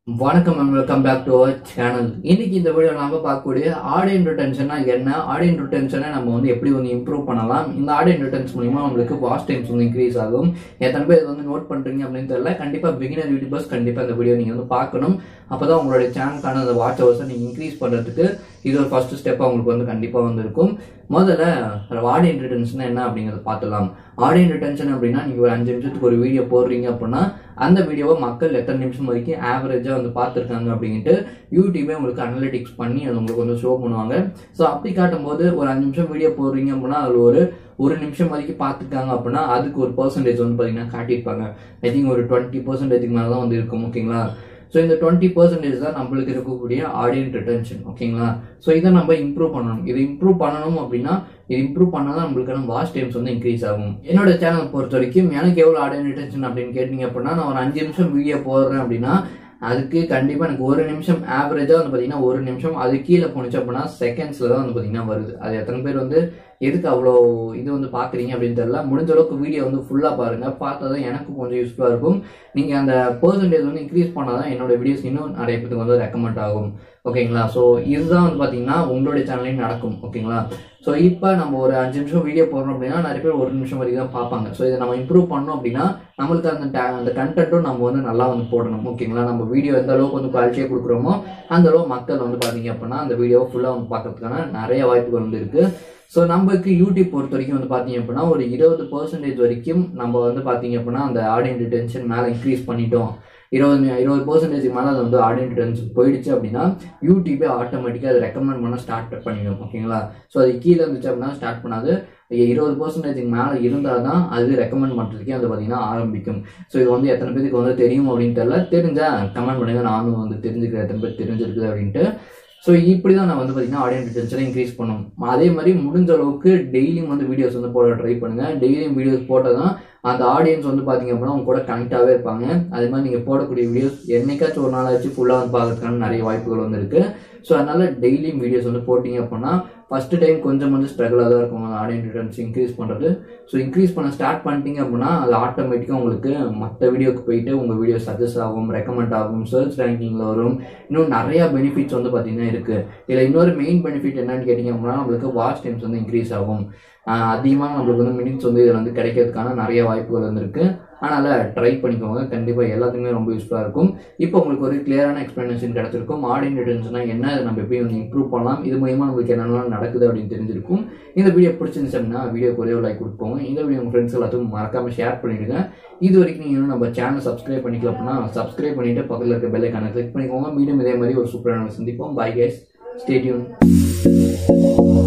வணக்கம் and welcome back to our channel இன்னைக்கு இந்த வீடியோ நாம பார்க்கக்கூடிய ஆடியன் ரிட்டன்ஷனா என்ன ஆடியன் ரிட்டன்ஷனை நம்ம வந்து எப்படி வந்து இம்ப்ரூவ் பண்ணலாம் இந்த ஆடியன் ரிட்டன்ஸ் மூலியமா நம்மளுக்கு வாட்ச் டைம்ஸ் வந்து இன்க்ரீஸ் ஆகும் எத்தனை பேர் இதை வந்து நோட் பண்றீங்க அப்படின்னு தெரியல கண்டிப்பா பிகினர் யூடியூபர்ஸ் கண்டிப்பா இந்த வீடியோ நீங்க வந்து பார்க்கணும் அப்பதான் உங்களுடைய சேனலுக்கான அந்த வாட்ச் ஹவர்ஸை நீங்க இன்க்ரீஸ் பண்றதுக்கு இது ஒரு ஃபர்ஸ்ட் ஸ்டெப் உங்களுக்கு வந்து கண்டிப்பா வந்து இருக்கும் முதல்ல ஆடியன் ரிட்டன்ஷன் என்ன அப்படிங்கறத பார்த்துலாம் ஆடியன் ரிட்டன்ஷன் அப்படின்னா நீங்க ஒரு அஞ்சு நிமிஷத்துக்கு ஒரு வீடியோ போடுறீங்க அப்படின்னா அந்த வீடியோவை மக்கள் எத்தனை நிமிஷம் வரைக்கும் ஆவரேஜா வந்து பார்த்துருக்காங்க அப்படின்ட்டு யூடியூபே உங்களுக்கு அனலிட்டிக்ஸ் பண்ணி அது உங்களுக்கு வந்து ஷோ பண்ணுவாங்க ஸோ அப்படி காட்டும் போது ஒரு அஞ்சு நிமிஷம் வீடியோ போடுறீங்க அப்படின்னா அதில் ஒரு ஒரு நிமிஷம் வரைக்கும் பார்த்துருக்காங்க அப்படின்னா அதுக்கு ஒரு பர்சன்டேஜ் வந்து பார்த்தீங்கன்னா காட்டியிருப்பாங்க ஐ திங்க் ஒரு டுவெண்ட்டி பர்சன்டேஜுக்கு மேலே தான் வந்து இருக்கும் ஓகேங்களா ஸோ இந்த டுவெண்ட்டி பர்சன்டேஜ் தான் நம்மளுக்கு இருக்கக்கூடிய ஆடியன் ரிட்டன்ஷன் ஓகேங்களா ஸோ இதை நம்ம இம்ப்ரூவ் பண்ணணும் இதை இம்ப்ரூவ் பண்ணணும் அப்படின்னா இது இம்ப்ரூவ் பண்ணால் தான் நம்மளுக்கான வாட்ச் டைம்ஸ் வந்து இன்க்ரீஸ் ஆகும் என்னோட சேனல் பொறுத்த வரைக்கும் எனக்கு எவ்வளோ ஆடியன் ரிட்டன்ஷன் அப்படின்னு கேட்டிங்க அப்படின்னா நான் ஒரு அஞ்சு நிமிஷம் வீடியோ போடுறேன் அப்படின்னா அதுக்கு கண்டிப்பாக எனக்கு ஒரு நிமிஷம் ஆவரேஜாக வந்து பார்த்தீங்கன்னா ஒரு நிமிஷம் அது கீழே போணுச்சு அப்படின்னா செகண்ட்ஸில் தான் வந்து பார்த்தீங்கன்னா வருது அது எத்தனை பேர் வந்து எதுக்கு அவ்வளோ இது வந்து பார்க்குறீங்க அப்படின்னு தெரியல முடிஞ்ச அளவுக்கு வீடியோ வந்து ஃபுல்லாக பாருங்கள் பார்த்தா தான் எனக்கு கொஞ்சம் யூஸ்ஃபுல்லாக இருக்கும் நீங்கள் அந்த பர்சன்டேஜ் வந்து இன்க்ரீஸ் பண்ணால் தான் என்னோட வீடியோஸ் இன்னும் நிறைய பேருக்கு வந்து ரெக்கமெண்ட் ஆகும் ஓகேங்களா ஸோ இதுதான் வந்து பார்த்தீங்கன்னா உங்களுடைய சேனல்லையும் நடக்கும் ஓகேங்களா ஸோ இப்போ நம்ம ஒரு அஞ்சு நிமிஷம் வீடியோ போடுறோம் அப்படின்னா நிறைய பேர் ஒரு நிமிஷம் வரைக்கும் தான் பார்ப்பாங்க ஸோ இதை நம்ம இம்ப்ரூவ் பண்ணோம் அப்படின்னா நம்மளுக்கு அந்த ta- அந்த கண்டென்ட்டும் நம்ம வந்து நல்லா வந்து போடணும் ஓகேங்களா நம்ம வீடியோ எந்த அளவுக்கு வந்து குவாலிட்டியாக கொடுக்குறோமோ அந்த அளவு மக்கள் வந்து பார்த்தீங்க அப்படின்னா அந்த வீடியோவை ஃபுல்லாக வந்து பார்க்கறதுக்கான நிறைய வாய்ப்புகள் வந்து இருக்குது ஸோ நமக்கு யூடியூப் பொறுத்த வரைக்கும் வந்து பார்த்தீங்க அப்படின்னா ஒரு இருபது பர்சன்டேஜ் வரைக்கும் நம்ம வந்து பார்த்தீங்க அப்படின்னா அந்த ஆடியன் ரிட்டென்ஷன் மேலே இன்க்ரீஸ் பண்ணிட்டோம் இருபது இருபது பர்சன்டேஜ் மேலே அது வந்து ஆடியன் ரிட்டர்ன்ஸ் போயிடுச்சு அப்படின்னா யூடியூபே ஆட்டோமேட்டிக்காக அதை ரெக்கமெண்ட் பண்ண ஸ்டார்ட் பண்ணிடும் ஓகேங்களா ஸோ அது கீழே இருந்துச்சு அப்படின்னா ஸ்டார்ட் பண்ணாது இருபது பர்சன்டேஜுக்கு மேலே இருந்தால் தான் அது ரெக்கமெண்ட் பண்ணுறதுக்கே வந்து பார்த்தீங்கன்னா ஆரம்பிக்கும் ஸோ இது வந்து எத்தனை பேருக்கு வந்து தெரியும் அப்படின்னு தெரியல தெரிஞ்சா கமெண்ட் பண்ணுங்க நானும் வந்து தெரிஞ்சுக்கிறேன் எத்தனை பேர் தெரிஞ்சிருக்குது அப்படின்ட்டு ஸோ இப்படி தான் நான் வந்து பார்த்தீங்கன்னா ஆடியன் ரிட்டன்ஷனை இன்க்ரீஸ் பண்ணும் அதே மாதிரி முடிஞ்ச அளவுக்கு டெய்லியும் வந்து வீடியோஸ் வந்து போட ட்ரை பண்ணுங்க டெய்லியும் வீடியோஸ் போட்டால் தான் அந்த ஆடியன்ஸ் வந்து பார்த்தீங்க அப்படின்னா உங்க கூட கனெக்டாகவே இருப்பாங்க அதே மாதிரி நீங்கள் போடக்கூடிய வீடியோஸ் என்னைக்காச்சும் ஒரு நாளாச்சும் ஃபுல்லாக வந்து பார்க்கறதுக்கான நிறைய வாய்ப்புகள் வந்து இருக்கு ஸோ அதனால டெய்லியும் வீடியோஸ் வந்து போட்டிங்க அப்படின்னா ஃபர்ஸ்ட் டைம் கொஞ்சம் கொஞ்சம் ஸ்ட்ரகிளாக தான் இருக்கும் அந்த ஆடியன் ரிட்டர்ன்ஸ் இன்க்ரீஸ் பண்ணுறது ஸோ இன்க்ரீஸ் பண்ண ஸ்டார்ட் பண்ணிட்டீங்க அப்படின்னா அது ஆட்டோமேட்டிக்காக உங்களுக்கு மற்ற வீடியோக்கு போயிட்டு உங்கள் வீடியோ சஜஸ்ட் ஆகும் ரெக்கமெண்ட் ஆகும் சர்ச் ரேங்கிங்கில் வரும் இன்னும் நிறைய பெனிஃபிட்ஸ் வந்து பார்த்தீங்கன்னா இருக்குது இதில் இன்னொரு மெயின் பெனிஃபிட் என்னன்னு கேட்டிங்க அப்படின்னா நம்மளுக்கு வாட்ச் டைம்ஸ் வந்து இன்க்ரீஸ் ஆகும் ஆஹ் அதிகமாக நம்மளுக்கு வந்து மினிட்ஸ் வந்து இதில் வந்து கிடைக்கிறதுக்கான நிறைய வாய்ப்புகள் வந்து இருக்கு அதனால் ட்ரை பண்ணிக்கோங்க கண்டிப்பாக எல்லாத்துக்குமே ரொம்ப யூஸ்ஃபுல்லாக இருக்கும் இப்போ உங்களுக்கு ஒரு கிளியரான எக்ஸ்ப்ளனேஷன் கிடைச்சிருக்கும் ஆடியன் ரிட்டர்ன்ஸ்னா என்ன அதை நம்ம எப்படி வந்து இம்ப்ரூவ் பண்ணலாம் இது மூலியமாக நம்மளுக்கு என்னென்னலாம் நடக்குது அப்படின்னு தெரிஞ்சிருக்கும் இந்த வீடியோ பிடிச்சிருந்துச்சு அப்படின்னா வீடியோக்கு ஒரே ஒரு லைக் கொடுப்போங்க இந்த வீடியோ உங்கள் ஃப்ரெண்ட்ஸ் எல்லாத்துக்கும் மறக்காமல் ஷேர் பண்ணிடுங்க இது வரைக்கும் நீங்கள் இன்னும் நம்ம சேனல் சப்ஸ்கிரைப் பண்ணிக்கல அப்படின்னா சப்ஸ்கிரைப் பண்ணிட்டு பக்கத்தில் இருக்க பெல் ஐக்கானை கிளிக் பண்ணிக்கோங்க மீண்டும் இதே மாதிரி ஒரு சூப்பரான சந்திப்போம் பை கேஸ் ஸ்டேடியம்